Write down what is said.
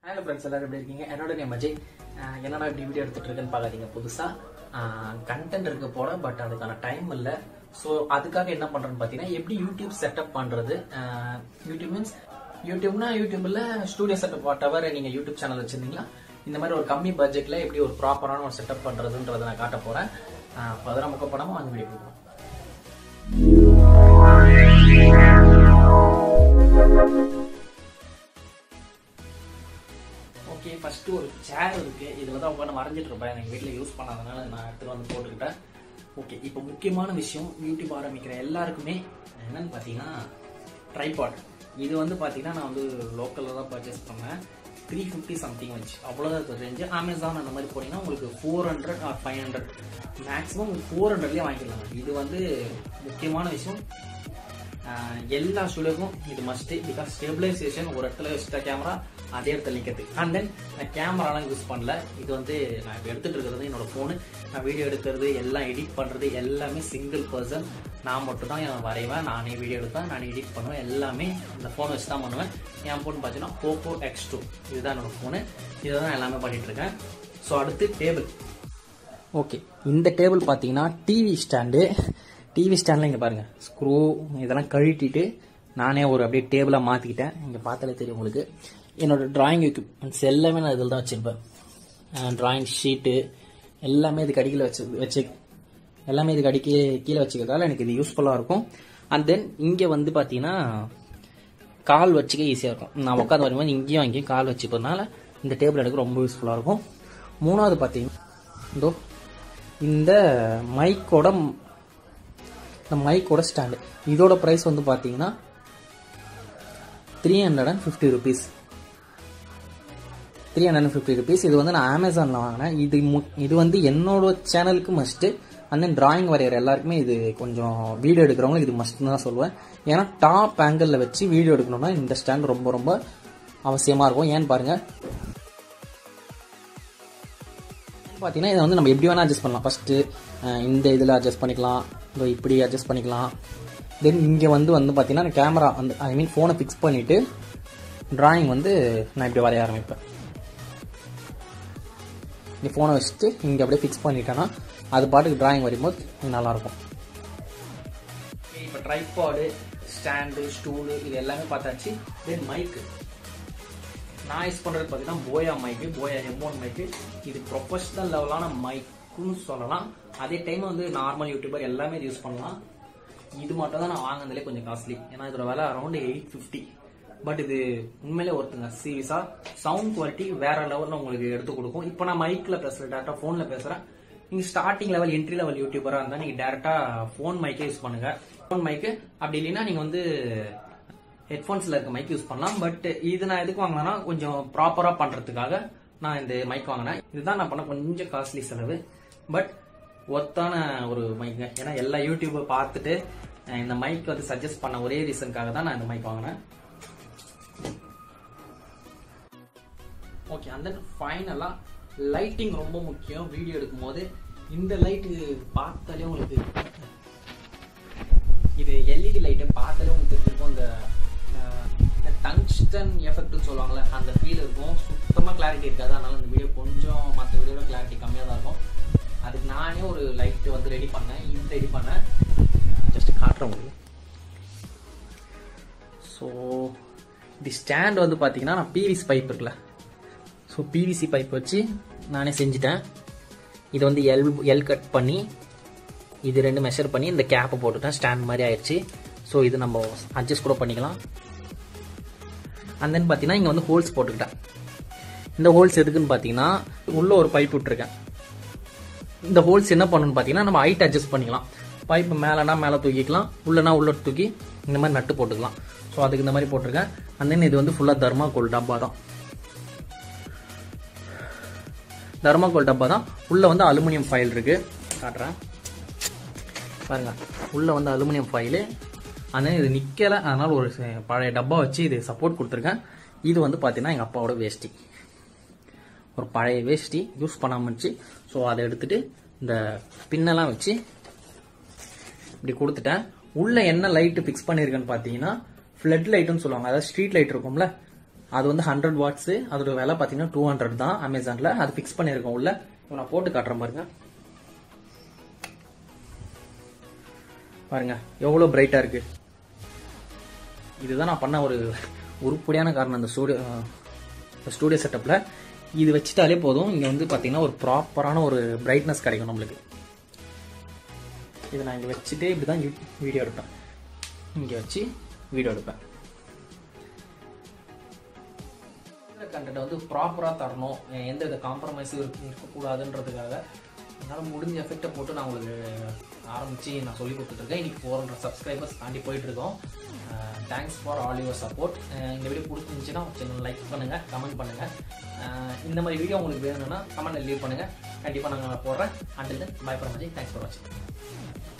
hello friends எல்லாரும் எப்படி இருக்கீங்க என்னோட நேம் அஜய் அஹ் என்னடா இப்படி வீடியோ எடுத்துட்டு இருக்கேன்னு பார்க்காதீங்க புதுசா கண்டென்ட் இருக்கு போட பட் அதுக்கான டைம் இல்லை ஸோ அதுக்காக என்ன பண்றேன்னு பார்த்தீங்கன்னா எப்படி யூடியூப் செட்டப் பண்றது அஹ் யூடியூப் மீன்ஸ் யூடியூப்னா யூடியூப்ல ஸ்டூடியோ செட்டப் வாட் எவர் நீங்க யூடியூப் சேனல் வச்சிருந்தீங்களா இந்த மாதிரி ஒரு கம்மி பட்ஜெட்ல எப்படி ஒரு ப்ராப்பரான ஒரு செட்டப் பண்றதுன்றதை நான் காட்ட போறேன் அஹ் அப்ப அதெல்லாம் முக்க போடாம வாங்க வீடியோ கொடுப்போம் ஓகே ஃபர்ஸ்ட் ஒரு சேர் இருக்கு இதுல தான் உட்காந்து மறைஞ்சிட்டு இருப்பேன் எங்க வீட்ல யூஸ் பண்ணாதனால நான் எடுத்துட்டு வந்து போட்டுக்கிட்டேன் ஓகே இப்போ முக்கியமான விஷயம் யூடியூப் ஆரம்பிக்கிற எல்லாருக்குமே என்னன்னு பார்த்தீங்கன்னா ட்ரைபாட் இது வந்து பார்த்தீங்கன்னா நான் வந்து லோக்கலில் தான் பர்ச்சேஸ் பண்ணேன் த்ரீ ஃபிஃப்டி சம்திங் வச்சு அவ்வளோதான் இருக்குது ரேஞ்சு அமேசான் அந்த மாதிரி போனீங்கன்னா உங்களுக்கு four hundred or five hundred maximum four ஹண்ட்ரட்லேயே வாங்கிக்கலாம் இது வந்து முக்கியமான விஷயம் ஆஹ் எல்லா ஸ்டூடியோக்கும் இது மஸ்ட் பிகாஸ் ஸ்டெபிலைசேஷன் ஒரு இடத்துல வச்சுட்ட கேமரா அதே இடத்துல நிற்கிறது அண்ட் தென் நான் கேமராலாம் யூஸ் பண்ணல இது வந்து நான் இப்போ எடுத்துட்டு இருக்கிறது என்னோட ஃபோனு நான் வீடியோ எடுக்கிறது எல்லாம் எடிட் பண்ணுறது எல்லாமே சிங்கிள் பர்சன் நான் மட்டும் தான் வரைவேன் நானே வீடியோ எடுப்பேன் நானே எடிட் பண்ணுவேன் எல்லாமே இந்த ஃபோனை வச்சு தான் பண்ணுவேன் என் ஃபோன் பார்த்தீங்கன்னா போக்கோ எக்ஸ் டூ இதுதான் என்னோட ஃபோனு இதை தான் எல்லாமே பண்ணிட்டு இருக்கேன் ஸோ அடுத்து டேபிள் ஓகே இந்த டேபிள் பார்த்தீங்கன்னா டிவி ஸ்டாண்டு டிவி ஸ்டாண்டில் இங்கே பாருங்கள் ஸ்க்ரூ இதெல்லாம் கழட்டிட்டு நானே ஒரு அப்படியே டேபிளாக மாற்றிக்கிட்டேன் இங்கே பார்த்தாலே தெரியும் உங்களுக்கு என்னோட டிராயிங் எக்யூப்மெண்ட்ஸ் எல்லாமே நான் இதில் தான் வச்சுருப்பேன் டிராயிங் ஷீட்டு எல்லாமே இதுக்கு அடியில் வச்சு வச்சு எல்லாமே இதுக்கு அடிக்க கீழே வச்சுக்கிறதால எனக்கு இது யூஸ்ஃபுல்லாக இருக்கும் அண்ட் தென் இங்கே வந்து பார்த்தீங்கன்னா கால் வச்சுக்க ஈஸியாக இருக்கும் நான் உட்காந்து வரும்போது இங்கேயும் அங்கேயும் கால் வச்சுக்கிறதுனால இந்த டேபிள் எனக்கு ரொம்ப யூஸ்ஃபுல்லாக இருக்கும் மூணாவது பார்த்தீங்கன்னா இதோ இந்த மைக்கோட இந்த மைக்கோட ஸ்டாண்டு இதோட ப்ரைஸ் வந்து பார்த்தீங்கன்னா three hundred and fifty rupees three hundred and fifty rupees இது வந்து நான் அமேசானில் வாங்கினேன் இது மு- இது வந்து என்னோட சேனலுக்கு மஸ்ட்டு அண்ட் தென் டிராயிங் வரைகிற எல்லாருக்குமே இது கொஞ்சம் வீடியோ எடுக்கிறவங்களுக்கு இது மஸ்ட்னு தான் சொல்லுவேன் ஏன்னா டாப் ஆங்கிளில் வச்சு வீடியோ எடுக்கணும்னா இந்த ஸ்டாண்ட் ரொம்ப ரொம்ப அவசியமாக இருக்கும் ஏன்னு பாருங்கள் பார்த்தீங்கன்னா இதை வந்து நம்ம எப்படி வேணால் அட்ஜஸ்ட் பண்ணலாம் ஃபஸ்ட்டு இந்த இதில் அட்ஜஸ்ட் பண்ணிக்கலாம் இதோ இப்படி அட்ஜஸ்ட் பண்ணிக்கலாம் தென் இங்கே வந்து வந்து பார்த்தீங்கன்னா கேமரா வந்து ஐ மீன் ஃபோனை ஃபிக்ஸ் பண்ணிவிட்டு டிராயிங் வந்து நான் இப்படி வரைய ஆரம்பிப்பேன் இந்த ஃபோனை வச்சுட்டு இங்கே அப்படியே ஃபிக்ஸ் பண்ணிட்டேன்னா அது பாட்டுக்கு டிராயிங் வரையும்போது இது நல்லாயிருக்கும் இப்போ ட்ரைபாடு ஸ்டாண்டு ஸ்டூலு இது எல்லாமே பார்த்தாச்சு தென் மைக்கு நான் யூஸ் பண்ணுறது பார்த்தீங்கன்னா போயா மைக்கு போயா எம் ஒன் மைக்கு இது ப்ரொஃபஷனல் லெவலான மைக்குன்னு சொல்லலாம் அதே டைம் வந்து நார்மல் யூடியூபர் எல்லாமே இது யூஸ் பண்ணலாம் இது மட்டும் தான் நான் வாங்கினதுலே கொஞ்சம் காஸ்ட்லி ஏன்னா இதோட விலை அரௌண்ட் எயிட் ஃபிஃப்டி பட் இது உண்மையிலே ஒருத்துங்க சீரியஸா சவுண்ட் குவாலிட்டி வேற லெவலில் உங்களுக்கு எடுத்து கொடுக்கும் இப்போ நான் மைக்கில் பேசுகிறேன் டேரெக்டாக ஃபோனில் பேசுகிறேன் நீங்கள் ஸ்டார்டிங் லெவல் என்ட்ரி லெவல் யூடியூபராக இருந்தால் நீங்கள் டேரெக்டாக ஃபோன் மைக்கே யூஸ் பண்ணுங்க ஃபோன் மைக்கு அப்படி இல்லைன்னா நீங்கள் வந்து ஹெட்ஃபோன்ஸ்ல இருக்க மைக் யூஸ் பண்ணலாம் பட் இது நான் எதுக்கு வாங்கினேன்னா கொஞ்சம் ப்ராப்பரா பண்றதுக்காக நான் இந்த மைக் வாங்கினேன் இதுதான் நான் பண்ண கொஞ்சம் காஸ்ட்லி செலவு பட் ஒத்தான ஒரு மைக்குங்க ஏன்னா எல்லா யூடியூபை பார்த்துட்டு அஹ், இந்த மைக் வந்து சஜஸ்ட் பண்ண ஒரே ரீசனுக்காக தான் நான் இந்த மைக் வாங்கினேன் ஓகே அந்த ஃபைனலா லைட்டிங் ரொம்ப முக்கியம் வீடியோ எடுக்கும் போது இந்த லைட்டு பார்த்தாலே உங்களுக்கு இது எல்இடி லைட்டை பார்த்தாலே உங்களுக்கு தெரிஞ்சிருக்கும் இந்த டங்ஸ்டன் எஃபெக்ட்னு சொல்லுவாங்கல்ல அந்த ஃபீல் இருக்கும் சுத்தமாக கிளாரிட்டி இருக்காது அதனால இந்த வீடியோ கொஞ்சம் மற்ற வீடியோட கிளாரிட்டி கம்மியாக தான் இருக்கும் அதுக்கு நானே ஒரு லைட் வந்து ரெடி பண்ணேன் இது ரெடி பண்ணேன் ஜஸ்ட் காட்டுறேன் உங்களுக்கு ஸோ தி ஸ்டாண்ட் வந்து பார்த்தீங்கன்னா நான் பிவிசி பைப் இருக்குல்ல ஸோ பிவிசி பைப் வச்சு நானே செஞ்சுட்டேன் இது வந்து எல் எல் கட் பண்ணி இது ரெண்டு மெஷர் பண்ணி இந்த கேப்பை போட்டுட்டேன் ஸ்டாண்ட் மாதிரி ஆயிடுச்சு ஸோ இது நம்ம அட்ஜஸ்ட் கூட பண்ணிக்கலாம் அண்ட் தென் பார்த்தீங்கன்னா இங்கே வந்து ஹோல்ஸ் போட்டுக்கிட்டேன் இந்த ஹோல்ஸ் எதுக்குன்னு பார்த்தீங்கன்னா உள்ள ஒரு பைப் விட்டுருக்கேன் இந்த ஹோல்ஸ் என்ன பண்ணணும்னு பார்த்தீங்கன்னா நம்ம ஹைட் அட்ஜஸ்ட் பண்ணிக்கலாம் பைப் மேலேனா மேலே தூக்கிக்கலாம் உள்ளனா உள்ள தூக்கி இந்த மாதிரி நட்டு போட்டுக்கலாம் ஸோ அதுக்கு இந்த மாதிரி போட்டிருக்கேன் அண்ட் தென் இது வந்து ஃபுல்லாக தர்மாகோல் டப்பா தான் தர்மாகோல் டப்பா தான் உள்ளே வந்து அலுமினியம் ஃபைல் இருக்குது காட்டுறேன் பாருங்க உள்ள வந்து அலுமினியம் ஃபைலு ஆனால் இது நிற்கலை அதனால ஒரு ச- பழைய டப்பா வச்சு இது சப்போர்ட் கொடுத்துருக்கேன் இது வந்து பார்த்தீங்கன்னா எங்கள் அப்பாவோட வேஷ்டி ஒரு பழைய வேஷ்டி யூஸ் பண்ணாமல் இருந்துச்சு ஸோ அதை எடுத்துட்டு இந்த பின்னெல்லாம் வச்சு இப்படி கொடுத்துட்டேன் உள்ள என்ன லைட்டு ஃபிக்ஸ் பண்ணியிருக்கேன்னு பார்த்தீங்கன்னா ஃப்ளட் லைட்டுன்னு சொல்லுவாங்க அதாவது ஸ்ட்ரீட் லைட் இருக்கும்ல அது வந்து ஹண்ட்ரட் வாட்ஸு அதோட விலை பார்த்தீங்கன்னா டூ ஹண்ட்ரட் தான் அமேசானில் அது ஃபிக்ஸ் பண்ணியிருக்கோம் உள்ள இப்போ நான் போட்டு காட்டுறேன் பாருங்க பாருங்க எவ்வளோ பிரைட்டாக இருக்கு இதுதான் நான் பண்ண ஒரு உருப்படியான காரணம் இந்த ஸ்டூடியோ ஸ்டூடியோ செட்டப்பில் இது வச்சுட்டாலே போதும் இங்கே வந்து பார்த்தீங்கன்னா ஒரு ப்ராப்பரான ஒரு பிரைட்னஸ் கிடைக்கும் நம்மளுக்கு இதை நான் இங்கே வச்சுட்டு இப்படி தான் வீடியோ எடுப்பேன் இங்கே வச்சு வீடியோ எடுப்பேன் கண்டென்ட் வந்து ப்ராப்பராக தரணும் எந்த வித காம்ப்ரமைஸும் இருக்க இருக்கக்கூடாதுன்றதுக்காக என்னால் முடிஞ்ச எஃபெக்டை போட்டு நான் உங்களுக்கு ஆரம்பித்து நான் சொல்லி கொடுத்துட்ருக்கேன் இன்றைக்கி ஃபோர் ஹண்ட்ரட் சப்ஸ்கிரைபர்ஸ் தாண்டி போயிட்டுருக்கோம் thanks for all your support இந்த வீடியோ பிடிச்சிருந்துச்சுன்னா சேனல் லைக் பண்ணுங்கள் கமெண்ட் பண்ணுங்கள் இந்த மாதிரி வீடியோ உங்களுக்கு வேணும்னா கமெண்ட்டில் லீவ் பண்ணுங்கள் கண்டிப்பாக நாங்கள் போடுறேன் அண்டில் தென் பாய் ஃபார் மச்சி தேங்க்ஸ் ஃபார் வாட்சிங்